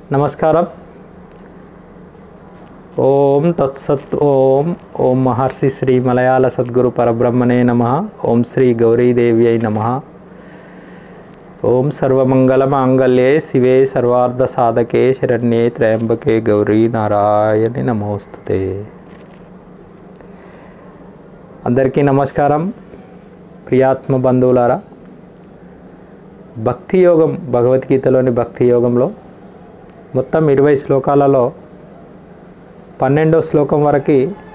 నమస్కారం ఓం తత్సత్ ఓం ఓం మహర్షి శ్రీ మలయాళ సద్గురు పరబ్రహ్మణే నమ ఓం శ్రీ గౌరీదేవి అయి నమ ఓం సర్వమంగళ మాంగళ్యే శివే సర్వార్థ సాధకే శరణ్యే త్రయంబకే గౌరీ నారాయణి నమోస్తుతే అందరికీ నమస్కారం ప్రియాత్మ బంధువులారా భక్తి యోగం భగవద్గీతలోని భక్తి యోగంలో మొత్తం ఇరవై శ్లోకాలలో పన్నెండో శ్లోకం వరకు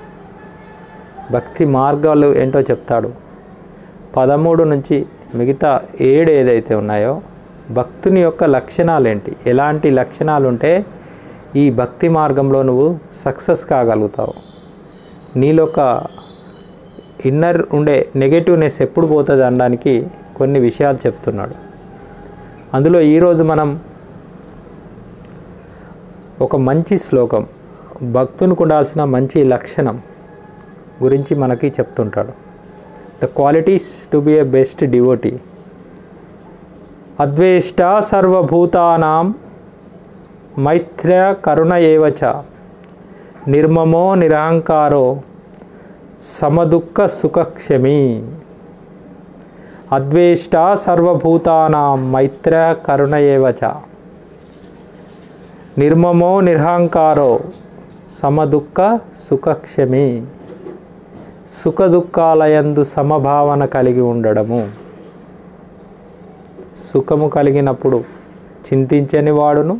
భక్తి మార్గాలు ఏంటో చెప్తాడు పదమూడు నుంచి మిగతా ఏడు ఏదైతే ఉన్నాయో భక్తుని యొక్క లక్షణాలు ఏంటి ఎలాంటి లక్షణాలు ఉంటే ఈ భక్తి మార్గంలో నువ్వు సక్సెస్ కాగలుగుతావు నీలో ఒక ఇన్నర్ ఉండే నెగటివ్నెస్ ఎప్పుడు పోతుంది అనడానికి కొన్ని విషయాలు చెప్తున్నాడు అందులో ఈరోజు మనం ఒక మంచి శ్లోకం భక్తునికి ఉండాల్సిన మంచి లక్షణం గురించి మనకి చెప్తుంటాడు the qualities to be a best డివోటీ అద్వేష్ట సర్వభూతానాం మైత్ర్య కరుణ ఏవచ నిర్మమో నిరహంకారో సమదుఃఖ సుఖక్షమి అద్వేష్ట సర్వభూతానాం మైత్ర కరుణ ఏవచ నిర్మమో నిర్హంకారో సమదుఃఖ సుఖక్షమి సుఖ దుఃఖాలయందు సమభావన కలిగి ఉండడము సుఖము కలిగినప్పుడు చింతించని వాడును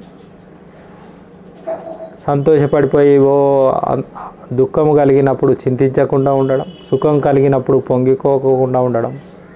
సంతోషపడిపోయి ఓ అన్- దుఃఖము కలిగినప్పుడు చింతించకుండా ఉండడం సుఖం కలిగినప్పుడు పొంగిపోకుండా ఉండడం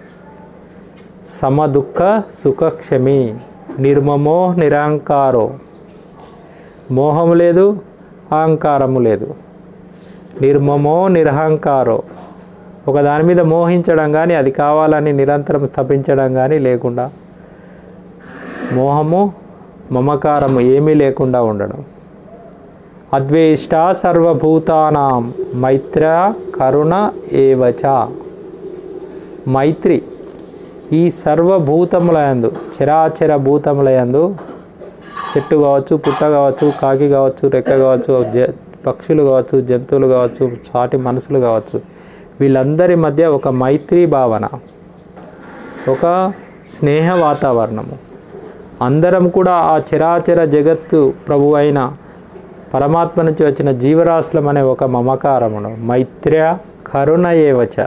సమదుఃఖ సుఖక్షమి నిర్మమో నిరహంకారో మోహము లేదు అహంకారము లేదు నిర్మమో నిరహంకారో ఒక దాని మీద మోహించడం కానీ అది కావాలని నిరంతరం స్థపించడం కానీ లేకుండా మోహము మమకారము ఏమీ లేకుండా ఉండడం అద్వేష్ట సర్వభూతానాం మైత్ర కరుణ ఏవచ మైత్రి ఈ సర్వభూతములయందు చరాచర భూతములయందు చెట్టు కావచ్చు పుట్ట కావచ్చు కాకి కావచ్చు రెక్క కావచ్చు జ పక్షులు కావచ్చు జంతువులు కావచ్చు చాటి మనసులు కావచ్చు వీళ్ళందరి మధ్య ఒక మైత్రి భావన ఒక స్నేహ వాతావరణము అందరం కూడా ఆ చరాచర జగత్తు ప్రభు అయిన పరమాత్మ నుంచి వచ్చిన జీవరాశులం అనే ఒక మమకారమును మైత్ర్య కరుణ ఏవచ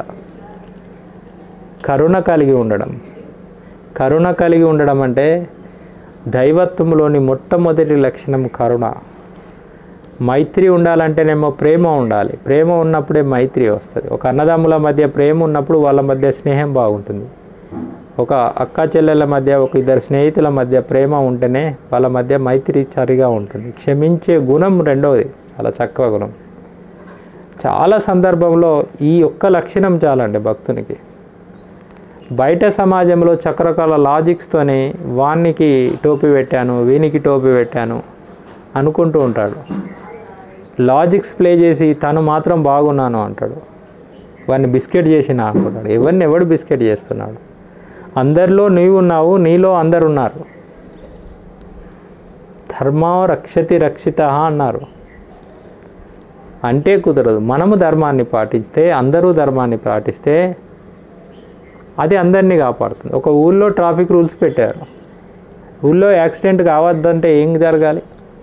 కరుణ కలిగి ఉండడం కరుణ కలిగి ఉండడం అంటే దైవత్వంలోని మొట్టమొదటి లక్షణం కరుణ మైత్రి ఉండాలంటేనేమో ప్రేమ ఉండాలి ప్రేమ ఉన్నప్పుడే మైత్రి వస్తుంది ఒక అన్నదమ్ముల మధ్య ప్రేమ ఉన్నప్పుడు వాళ్ళ మధ్య స్నేహం బాగుంటుంది ఒక అక్క చెల్లెల మధ్య ఒక ఇద్దరు స్నేహితుల మధ్య ప్రేమ ఉంటేనే వాళ్ళ మధ్య మైత్రి సరిగా ఉంటుంది క్షమించే గుణం రెండవది చాలా చక్కవ గుణం చాలా సందర్భంలో ఈ ఒక్క లక్షణం చాలండి భక్తునికి బయట సమాజంలో చక్రకాల లాజిక్స్తోని వానికి టోపీ పెట్టాను వీనికి టోపీ పెట్టాను అనుకుంటూ ఉంటాడు లాజిక్స్ ప్లే చేసి తను మాత్రం బాగున్నాను అంటాడు వాడిని బిస్కెట్ చేసిన అనుకుంటాడు ఎవరిని ఎవడు బిస్కెట్ చేస్తున్నాడు అందరిలో నీవు ఉన్నావు నీలో అందరు ఉన్నారు ధర్మం రక్షతి రక్షిత అన్నారు అంటే కుదరదు మనము ధర్మాన్ని పాటిస్తే అందరూ ధర్మాన్ని పాటిస్తే అది అందరినీ కాపాడుతుంది ఒక ఊళ్ళో ట్రాఫిక్ రూల్స్ పెట్టారు ఊళ్ళో యాక్సిడెంట్ కావద్దంటే ఏం జరగాలి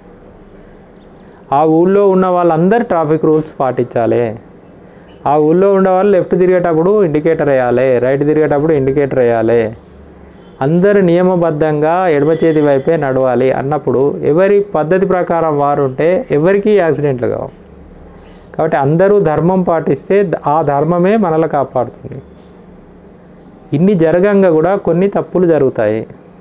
ఆ ఊళ్ళో ఉన్న వాళ్ళందరూ ట్రాఫిక్ రూల్స్ పాటించాలి ఆ ఊళ్ళో ఉన్న వాళ్ళు లెఫ్ట్ తిరిగేటప్పుడు ఇండికేటర్ వేయాలి రైట్ తిరిగేటప్పుడు ఇండికేటర్ వేయాలి అందరు నియమబద్ధంగా ఎడమ చేతి వైపే నడవాలి అన్నప్పుడు ఎవరి పద్ధతి ప్రకారం వారు ఉంటే ఎవరికీ యాక్సిడెంట్లు కావు కాబట్టి అందరూ ధర్మం పాటిస్తే ఆ ధర్మమే మనల్ని కాపాడుతుంది ఇన్ని జరగంగా కూడా కొన్ని తప్పులు జరుగుతాయి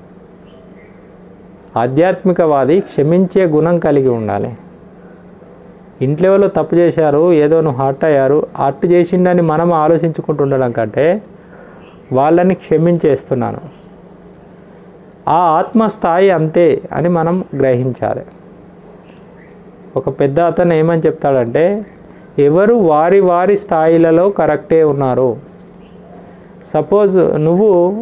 ఆధ్యాత్మికవాది క్షమించే గుణం కలిగి ఉండాలి ఇంట్లో వాళ్ళు తప్పు చేశారు ఏదో నువ్వు హర్ట్ అయ్యారు హర్ట్ చేసిండని మనం ఆలోచించుకుంటుండడం కంటే వాళ్ళని క్షమించేస్తున్నాను ఆ ఆత్మస్థాయి అంతే అని మనం గ్రహించాలి ఒక పెద్ద అతను ఏమని చెప్తాడంటే ఎవరు వారి వారి స్థాయిలలో కరెక్టే ఉన్నారు సపోజ్ నువ్వు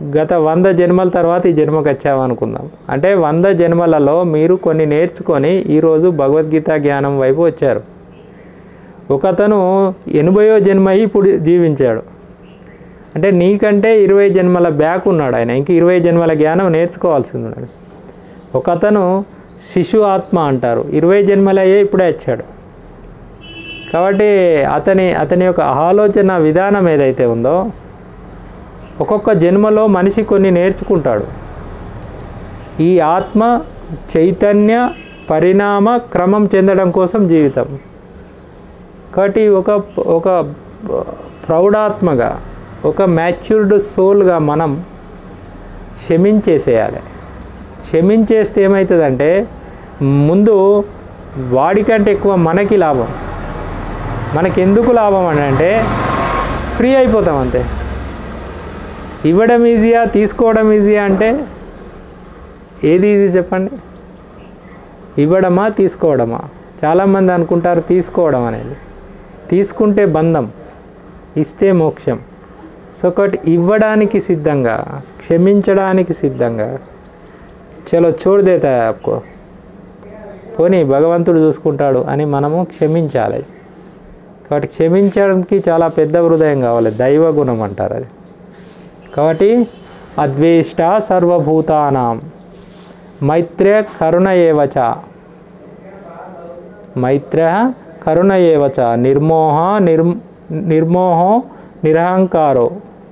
గత వంద జన్మల తర్వాత ఈ జన్మకు వచ్చామనుకున్నాం అంటే వంద జన్మలలో మీరు కొన్ని నేర్చుకొని ఈరోజు భగవద్గీత జ్ఞానం వైపు వచ్చారు ఒకతను ఎనభయో జన్మ అయి ఇప్పుడు జీవించాడు అంటే నీకంటే ఇరవై జన్మల బ్యాక్ ఉన్నాడు ఆయన ఇంక ఇరవై జన్మల జ్ఞానం నేర్చుకోవాల్సి ఉన్నాడు ఒకతను శిశు ఆత్మ అంటారు ఇరవై జన్మలయ్యే ఇప్పుడే వచ్చాడు కాబట్టి అతని అతని యొక్క ఆలోచన విధానం ఏదైతే ఉందో ఒక్కొక్క జన్మలో మనిషి కొన్ని నేర్చుకుంటాడు ఈ ఆత్మ చైతన్య పరిణామ క్రమం చెందడం కోసం జీవితం కాబట్టి ఒక ఒక ప్రౌఢాత్మగా ఒక మ్యాచ్యూర్డ్ సోల్గా మనం క్షమించేసేయాలి క్షమించేస్తే ఏమవుతుందంటే ముందు వాడికంటే ఎక్కువ మనకి లాభం మనకి ఎందుకు లాభం అని అంటే ఫ్రీ అయిపోతాం అంతే ఇవ్వడం ఈజీయా తీసుకోవడం ఈజీయా అంటే ఏది ఈజీ చెప్పండి ఇవ్వడమా తీసుకోవడమా చాలామంది అనుకుంటారు తీసుకోవడం అనేది తీసుకుంటే బంధం ఇస్తే మోక్షం సో ఒకటి ఇవ్వడానికి సిద్ధంగా క్షమించడానికి సిద్ధంగా చలో చోడు దేతా ఆప్కో పోనీ భగవంతుడు చూసుకుంటాడు అని మనము క్షమించాలి కాబట్టి క్షమించడానికి చాలా పెద్ద హృదయం కావాలి దైవ గుణం అంటారు అది కాబట్టి అద్వేష్ట సర్వభూతానాం మైత్రే కరుణ ఏవచ మైత్ర కరుణ ఏవచ నిర్మోహ నిర్ నిర్మోహో నిరహంకారో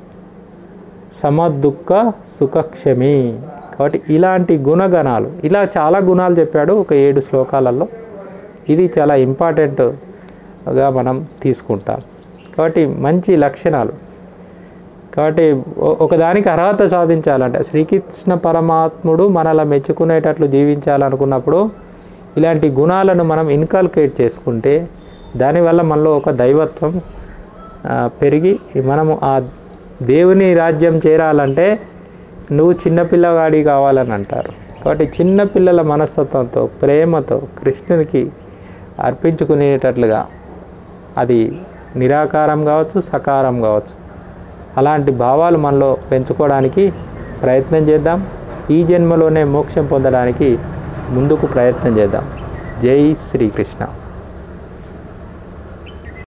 సమదుఃఖ సుఖక్షమి కాబట్టి ఇలాంటి గుణగణాలు ఇలా చాలా గుణాలు చెప్పాడు ఒక ఏడు శ్లోకాలలో ఇది చాలా ఇంపార్టెంట్గా మనం తీసుకుంటాం కాబట్టి మంచి లక్షణాలు కాబట్టి ఒ- ఒకదానికి అర్హత సాధించాలంటే శ్రీకృష్ణ పరమాత్ముడు మనలా మెచ్చుకునేటట్లు జీవించాలనుకున్నప్పుడు ఇలాంటి గుణాలను మనం ఇన్కల్కేట్ చేసుకుంటే దానివల్ల మనలో ఒక దైవత్వం ఆ, పెరిగి మనము ఆ దేవుని రాజ్యం చేరాలంటే నువ్వు చిన్నపిల్లవాడి కావాలని అంటారు కాబట్టి చిన్నపిల్లల మనస్తత్వంతో ప్రేమతో కృష్ణునికి అర్పించుకునేటట్లుగా అది నిరాకారం కావచ్చు సకారం కావచ్చు అలాంటి భావాలు మనలో పెంచుకోవడానికి ప్రయత్నం చేద్దాం ఈ జన్మలోనే మోక్షం పొందడానికి ముందుకు ప్రయత్నం చేద్దాం జై శ్రీకృష్ణ